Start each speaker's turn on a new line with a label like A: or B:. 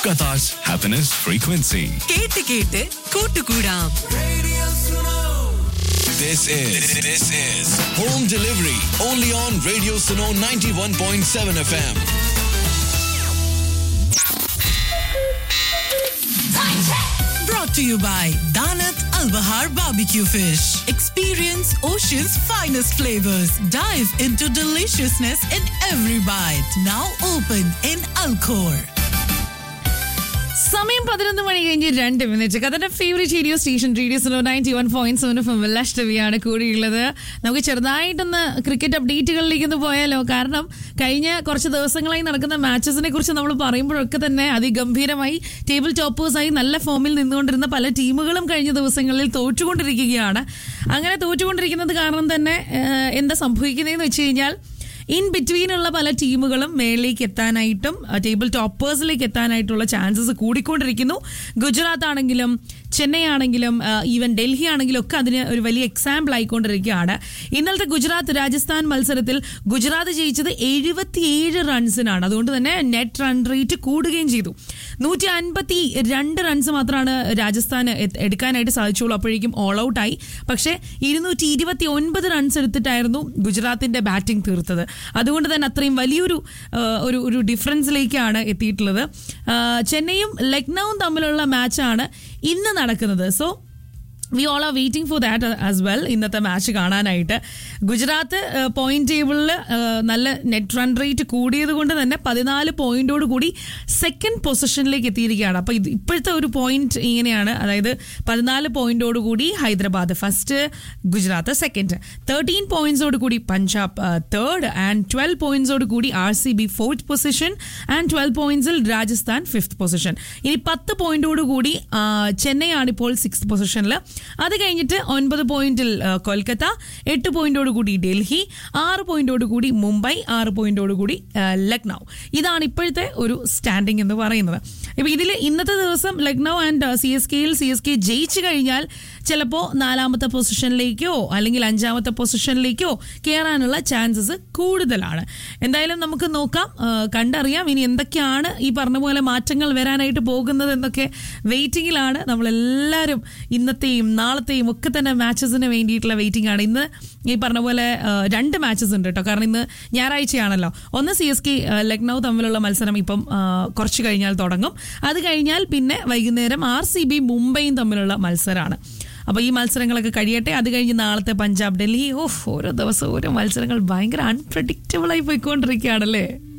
A: Qatar's happiness frequency.
B: കേട്ട് കേട്ട് കൂട്ടുകൂടാം
A: This is this is home delivery only on Radio Suno 91.7 FM.
B: brought to you by Danat Al Bahar Barbecue Fish. Experience ocean's finest flavors. Dive into deliciousness in every bite. Now open in Alcor.
C: സമയം പതിനൊന്ന് മണി കഴിഞ്ഞ് രണ്ട് minute കഥന്റെ favourite radio station radio സലോ ninety one point seven F വിലാഷ് ടവിയാണ് കൂടിയുള്ളത് നമുക്ക് ചെറുതായിട്ടൊന്ന് ക്രിക്കറ്റ് അപ്ഡേറ്റുകളിലേക്ക് ഒന്ന് പോയാലോ കാരണം കഴിഞ്ഞ കുറച്ച് ദിവസങ്ങളായി നടക്കുന്ന മാച്ചസിനെ കുറിച്ച് നമ്മൾ പറയുമ്പോഴൊക്കെ തന്നെ അതിഗംഭീരമായി ടേബിൾ ടോപ്പേഴ്സായി നല്ല ഫോമിൽ നിന്നുകൊണ്ടിരുന്ന പല ടീമുകളും കഴിഞ്ഞ ദിവസങ്ങളിൽ തോറ്റുകൊണ്ടിരിക്കുകയാണ് അങ്ങനെ തോറ്റുകൊണ്ടിരിക്കുന്നത് കാരണം തന്നെ ഏഹ്, എന്താ സംഭവിക്കുന്നതെന്ന് വെച്ച് കഴിഞ്ഞാൽ ഇൻ ബിറ്റ്വീനുള്ള പല ടീമുകളും മേളിലേക്ക് എത്താനായിട്ടും അഹ് ടേബിൾ ടോപ്പേഴ്സിലേക്ക് എത്താനായിട്ടുള്ള ചാൻസസ് കൂടിക്കൊണ്ടിരിക്കുന്നു ഗുജറാത്ത് ആണെങ്കിലും ചെന്നൈ ആണെങ്കിലും അഹ് ഈവൻ ഡൽഹി ആണെങ്കിലും ഒക്കെ അതിന് ഒരു വലിയ എക്സാമ്പിൾ ആയിക്കൊണ്ടിരിക്കുകയാണ് ഇന്നലത്തെ ഗുജറാത്ത് രാജസ്ഥാൻ മത്സരത്തിൽ ഗുജറാത്ത് ജയിച്ചത് എഴുപത്തിയേഴ് റൺസിനാണ് അതുകൊണ്ട് തന്നെ നെറ്റ് റൺ റേറ്റ് കൂടുകയും ചെയ്തു നൂറ്റി അൻപത്തി രണ്ട് റൺസ് മാത്രമാണ് രാജസ്ഥാന് എ- എടുക്കാനായിട്ട് സാധിച്ചുള്ളൂ അപ്പോഴേക്കും ഓൾ ഔട്ടായി പക്ഷേ ഇരുന്നൂറ്റി ഇരുപത്തി ഒൻപത് റൺസ് എടുത്തിട്ടായിരുന്നു ഗുജറാത്തിന്റെ ബാറ്റിംഗ് തീർത്തത് അതുകൊണ്ട് തന്നെ അത്രയും വലിയൊരു ആ, ഒരു ഒരു ഡിഫറൻസിലേക്കാണ് എത്തിയിട്ടുള്ളത് ആ, ചെന്നൈയും ലക്നൌവും തമ്മിലുള്ള മാച്ചാണ് ഇന്ന് നടക്കുന്നത് so we all are waiting for that as well ഇന്നത്തെ മാച്ച് കാണാനായിട്ട് ഗുജറാത്ത് പോയിന്റ് ടേബിളിൽ നല്ല നെറ്റ് റൺ റേറ്റ് കൂടിയത് കൊണ്ട് തന്നെ പതിനാല് പോയിന്റോട് കൂടി സെക്കൻഡ് പൊസിഷനിലേക്ക് എത്തിയിരിക്കുകയാണ് അപ്പോൾ ഇത് ഇപ്പോഴത്തെ ഒരു പോയിന്റ് ഇങ്ങനെയാണ് അതായത് പതിനാല് പോയിന്റോട് കൂടി Hyderabad first Gujarat second thirteen പോയിന്റ്സോട് കൂടി പഞ്ചാബ് തേർഡ് ആൻഡ് ട്വൽവ് പോയിന്റ്സോട് കൂടി R C B fourth position and twelve പോയിന്റ്സിൽ രാജസ്ഥാൻ ഫിഫ്ത്ത് പൊസിഷൻ ഇനി പത്ത് പോയിന്റോട് കൂടി ആ, ചെന്നൈ ആണ് ഇപ്പോൾ സിക്സ് പൊസിഷനിൽ അത് കഴിഞ്ഞിട്ട് ഒൻപത് പോയിന്റിൽ ആ, കൊൽക്കത്ത എട്ട് പോയിന്റോട് കൂടി ഡൽഹി ആറ് പോയിന്റോട് കൂടി മുംബൈ ആറ് പോയിന്റോട് കൂടി ആ, ലക്നൗ ഇതാണ് ഇപ്പോഴത്തെ ഒരു സ്റ്റാൻഡിംഗ് എന്ന് പറയുന്നത് ഇപ്പൊ ഇതിൽ ഇന്നത്തെ ദിവസം ലക്നൗ ആൻഡ് സി എസ് കെയിൽ സി എസ് കെ ജയിച്ചു കഴിഞ്ഞാൽ ചിലപ്പോൾ നാലാമത്തെ പൊസിഷനിലേക്കോ അല്ലെങ്കിൽ അഞ്ചാമത്തെ പൊസിഷനിലേക്കോ കയറാനുള്ള ചാൻസസ് കൂടുതലാണ് എന്തായാലും നമുക്ക് നോക്കാം ആ, കണ്ടറിയാം ഇനി എന്തൊക്കെയാണ് ഈ പറഞ്ഞ പോലെ മാറ്റങ്ങൾ വരാനായിട്ട് പോകുന്നത് എന്നൊക്കെ വെയിറ്റിംഗിലാണ് നമ്മളെല്ലാവരും ഇന്നത്തെയും നാളത്തെയും ഒക്കെ തന്നെ മാച്ചസിന് വേണ്ടിയിട്ടുള്ള വെയിറ്റിംഗ് ആണ് ഇന്ന് ഈ പറഞ്ഞ പോലെ ആ, രണ്ട് മാച്ചസ് ഉണ്ട് കേട്ടോ കാരണം ഇന്ന് ഞായറാഴ്ചയാണല്ലോ ഒന്ന് സി എസ് കെ ലക്നൗ തമ്മിലുള്ള മത്സരം ഇപ്പം ആ, കുറച്ച് കഴിഞ്ഞാൽ തുടങ്ങും അത് കഴിഞ്ഞാൽ പിന്നെ വൈകുന്നേരം ആർ സി ബി മുംബൈയും തമ്മിലുള്ള മത്സരമാണ് അപ്പോൾ ഈ മത്സരങ്ങളൊക്കെ കഴിയട്ടെ അത് കഴിഞ്ഞ് നാളത്തെ പഞ്ചാബ് ഡൽഹി ഓഹ് ഓരോ ദിവസവും ഓരോ മത്സരങ്ങൾ ഭയങ്കര അൺപ്രഡിക്റ്റബിൾ ആയി പോയിക്കൊണ്ടിരിക്കുകയാണല്ലേ